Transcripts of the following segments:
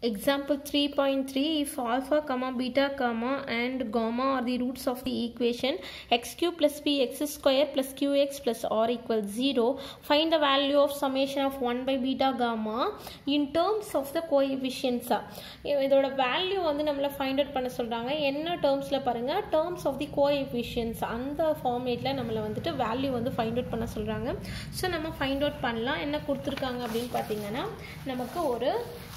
Example 3.3 If alpha comma beta comma and gamma are the roots of the equation x cube plus p x square plus qx plus r equals 0 find the value of summation of 1 by beta gamma in terms of the coefficients இதோட value வந்து நம்மள find out பண்ண சொல்கிறாங்க என்ன டேர்ம்ஸில் பாருங்கள் terms of the coefficients அந்த ஃபார்மேட்டில் நம்மளை வந்துட்டு வேல்யூ வந்து ஃபைண்ட் அவுட் பண்ண சொல்கிறாங்க ஸோ நம்ம ஃபைண்ட் அவுட் பண்ணலாம் என்ன கொடுத்துருக்காங்க அப்படின்னு பார்த்தீங்கன்னா நமக்கு ஒரு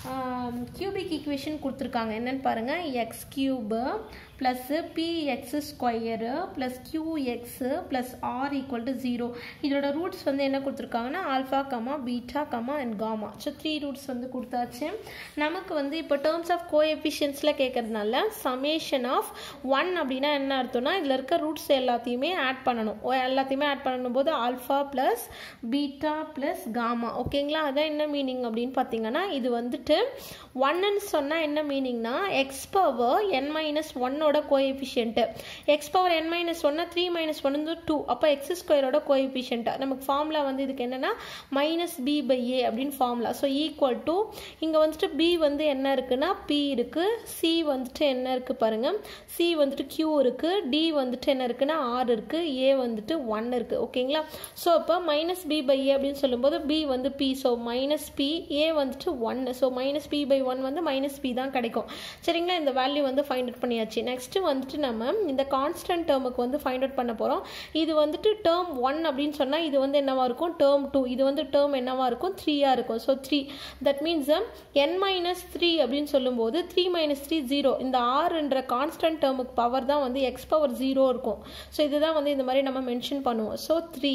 கியூபிக் ஈக்குவேஷன் கொடுத்துருக்காங்க என்னன்னு பாருங்கள் X cube plus b x square plus q x plus R equal to zero இதோட ரூட்ஸ் வந்து என்ன கொடுத்துருக்காங்கன்னா alpha comma beta comma and gamma so three roots வந்து கொடுத்தாச்சு நமக்கு வந்து இப்போ டேர்ம்ஸ் ஆஃப் கோ எஃபிஷியன்ஸில் கேட்கறதுனால சமேஷன் ஆஃப் ஒன் அப்படின்னா என்ன அர்த்தம்னா இதில் இருக்க ரூட்ஸ் எல்லாத்தையுமே ஆட் பண்ணணும் எல்லாத்தையுமே ஆட் பண்ணணும் போது alpha plus beta plus gamma ஓகேங்களா அதான் என்ன மீனிங் அப்படின்னு பார்த்தீங்கன்னா இது வந்துட்டு ஒன்னுன்னு சொன்னால் என்ன மீனிங்னா எக்ஸ் பவர் என் மைனஸ் ஒன்னோட coefficient X power N minus ஒன்னா த்ரீ மைனஸ் ஒன் வந்து டூ அப்போ எக்ஸ் ஸ்கொயரோட கோஎஃபிஷியன்ட் நமக்கு ஃபார்முலா வந்து இதுக்கு என்னென்னா மைனஸ் பி பை ஏ அப்படின்னு ஃபார்முலா ஸோ ஈக்குவல் டு இங்கே வந்துட்டு பி வந்து என்ன இருக்குன்னா பி இருக்குது சி வந்துட்டு என்ன இருக்குது பாருங்கள் சி வந்துட்டு கியூ இருக்குது டி வந்துட்டு என்ன இருக்குன்னா ஆர் இருக்குது ஏ வந்துட்டு ஒன் இருக்குது ஓகேங்களா ஸோ இப்போ மைனஸ் பி பை ஏ அப்படின்னு சொல்லும்போது பி வந்து B so minus B A வந்துட்டு ஒன்று so minus B by one வந்து மைனஸ் பி தான் கிடைக்கும் சரிங்களா இந்த வேல்யூ வந்து ஃபைண்ட் அவுட் பண்ணியாச்சு நெக்ஸ்ட்டு வந்துட்டு நம்ம இந்த கான்ஸ்டன்ட் டேர்முக்கு வந்து ஃபைண்ட் அவுட் பண்ண போகிறோம் இது வந்துட்டு டேர்ம் ஒன் அப்படின்னு சொன்னால் இது வந்து என்னவா இருக்கும் டேர்ம் டூ இது வந்து டேர்ம் என்னவா இருக்கும் த்ரீயாக இருக்கும் so three that means N minus three அப்படின்னு சொல்லும்போது த்ரீ மைனஸ் த்ரீ ஜீரோ இந்த ஆறுன்ற கான்ஸ்டன்ட் டேர்முக்கு பவர் தான் வந்து எக்ஸ் பவர் ஜீரோ இருக்கும் ஸோ இதுதான் வந்து இந்த மாதிரி நம்ம மென்ஷன் பண்ணுவோம் ஸோ த்ரீ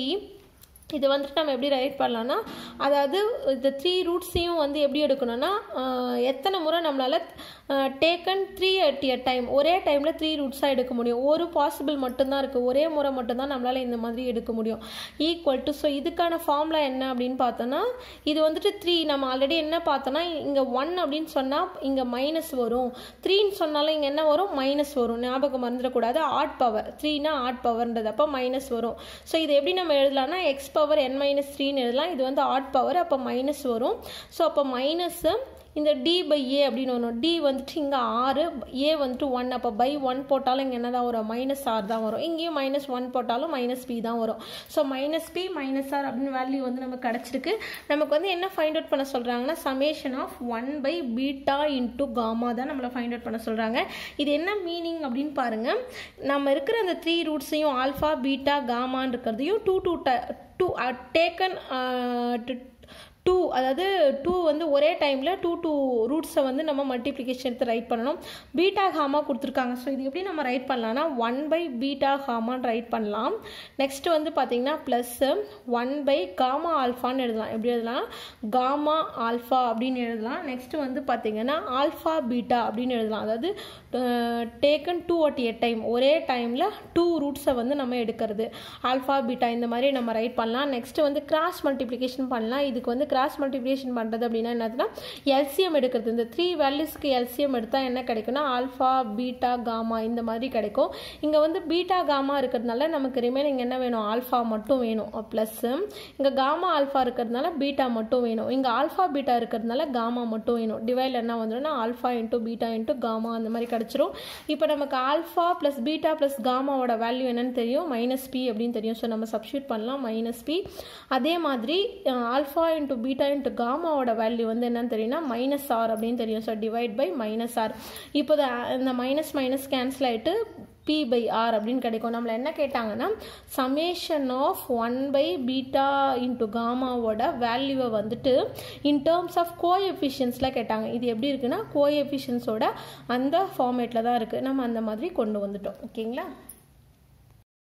இது வந்துட்டு நம்ம எப்படி ரைட் பண்ணலாம்னா அதாவது இந்த த்ரீ ரூட்ஸையும் வந்து எப்படி எடுக்கணும்னா எத்தனை முறை நம்மளால் taken three at a time ஒரே டைமில் த்ரீ ரூட்ஸாக எடுக்க முடியும் ஒரு பாசிபிள் மட்டும்தான் இருக்குது ஒரே முறை மட்டும்தான் நம்மளால் இந்த மாதிரி எடுக்க முடியும் ஈக்குவல் டு ஸோ இதுக்கான ஃபார்முலா என்ன அப்படின்னு பார்த்தோன்னா இது வந்துட்டு த்ரீ நம்ம ஆல்ரெடி என்ன பார்த்தோன்னா இங்கே ஒன் அப்படின்னு சொன்னால் இங்கே மைனஸ் வரும் த்ரீன்னு சொன்னாலும் இங்கே என்ன வரும் மைனஸ் வரும் ஞாபகம் மறந்துடக்கூடாது ஆட் பவர் த்ரீனா ஆட் பவர்ன்றது அப்போ மைனஸ் வரும் ஸோ இது எப்படி நம்ம எழுதலாம்னா எக்ஸ் பவர் என் மைனஸ் த்ரீன்னு எழுதலாம் இது வந்து ஆட் பவர் அப்போ மைனஸ் வரும் ஸோ அப்போ மைனஸ்ஸு இந்த டி பை ஏ அப்படின்னு வரும் டி வந்துட்டு இங்கே ஆறு ஏ வந்துட்டு ஒன் அப்போ பை ஒன் போட்டாலும் இங்கே என்ன தான் வரும் மைனஸ் ஆர் தான் வரும் இங்கேயும் மைனஸ் ஒன் போட்டாலும் மைனஸ் பி தான் வரும் so minus B minus R அப்படின்னு வேல்யூ வந்து நமக்கு கிடச்சிருக்கு நமக்கு வந்து என்ன ஃபைண்ட் அவுட் பண்ண சொல்கிறாங்கன்னா summation of one by beta into gamma தான் நம்மளை ஃபைண்ட் அவுட் பண்ண சொல்கிறாங்க இது என்ன மீனிங் அப்படின்னு பாருங்கள் நம்ம இருக்கிற அந்த த்ரீ ரூட்ஸையும் ஆல்ஃபா பீட்டா காமான் இருக்கிறதையும் two two two taken two அதாவது டூ வந்து ஒரே டைமில் டூ டூ ரூட்ஸை வந்து நம்ம மல்டிப்ளிகேஷன் எடுத்து ரைட் பண்ணணும் பீட்டா ஹாமா கொடுத்துருக்காங்க ஸோ இது எப்படி நம்ம ரைட் பண்ணலாம்னா ஒன் பை பீட்டா ஹாமான்னு ரைட் பண்ணலாம் நெக்ஸ்ட் வந்து பார்த்தீங்கன்னா ப்ளஸ்ஸு ஒன் பை காமா ஆல்ஃபான்னு எழுதலாம் எப்படி எழுதலாம் காமா ஆல்ஃபா அப்படின்னு எழுதலாம் நெக்ஸ்ட் வந்து பார்த்தீங்கன்னா ஆல்ஃபா பீட்டா அப்படின்னு எழுதலாம் அதாவது taken two at a time ஒரே டைமில் டூ ரூட்ஸை வந்து நம்ம எடுக்கிறது ஆல்ஃபா பீட்டா இந்த மாதிரி நம்ம ரைட் பண்ணலாம் நெக்ஸ்ட் வந்து கிராஸ் மல்டிப்ளிகேஷன் பண்ணலாம் இதுக்கு வந்து கிராஸ் மல்டிப்ளிகேஷன் பண்ணுறது அப்படின்னா என்னதுன்னா எல்சிஎம் எடுக்கிறது இந்த த்ரீ வேல்யூஸ்க்கு எல்சிஎம் எடுத்தால் என்ன கிடைக்குன்னா ஆல்ஃபா பீட்டா காமா இந்த மாதிரி கிடைக்கும் இங்கே வந்து பீட்டா காமா இருக்கிறதுனால நமக்கு ரிமைனிங் என்ன வேணும் ஆல்ஃபா மட்டும் வேணும் ப்ளஸ்ஸு இங்கே காமா ஆல்ஃபா இருக்கிறதுனால பீட்டா மட்டும் வேணும் இங்கே ஆல்ஃபா பீட்டா இருக்கிறதுனால காமா மட்டும் வேணும் டிவைல் என்ன வந்துடும்னா alpha into beta into gamma அந்த மாதிரி கிடச்சிரும் இப்போ நமக்கு ஆல்ஃபா ப்ளஸ் பீட்டா ப்ளஸ் காமாவோட வேல்யூ என்னன்னு தெரியும் மைனஸ் பி அப்படின்னு தெரியும் ஸோ நம்ம சப்ஸ்டியூட் பண்ணலாம் மைனஸ் பி அதே மாதிரி ஆல்ஃபா இன்ட்டு பீட்டா இன்ட்டு காமாவோட வேல்யூ வந்து என்னன்னு தெரியும்னா மைனஸ் ஆர் அப்படின்னு தெரியும் so divide by minus R இப்போ இந்த மைனஸ் மைனஸ் கேன்சல் ஆகிட்டு பி பை ஆர் அப்படின்னு கிடைக்கும் நம்மளை என்ன கேட்டாங்கன்னா summation of one by beta into காமாவோட வேல்யூவை வந்துட்டு இன் டேர்ம்ஸ் ஆஃப் கோ எஃபிஷியன்ஸில் கேட்டாங்க இது எப்படி இருக்குன்னா கோ எஃபிஷியன்ஸோட அந்த ஃபார்மேட்டில் தான் இருக்குது நம்ம அந்த மாதிரி கொண்டு வந்துட்டோம் ஓகேங்களா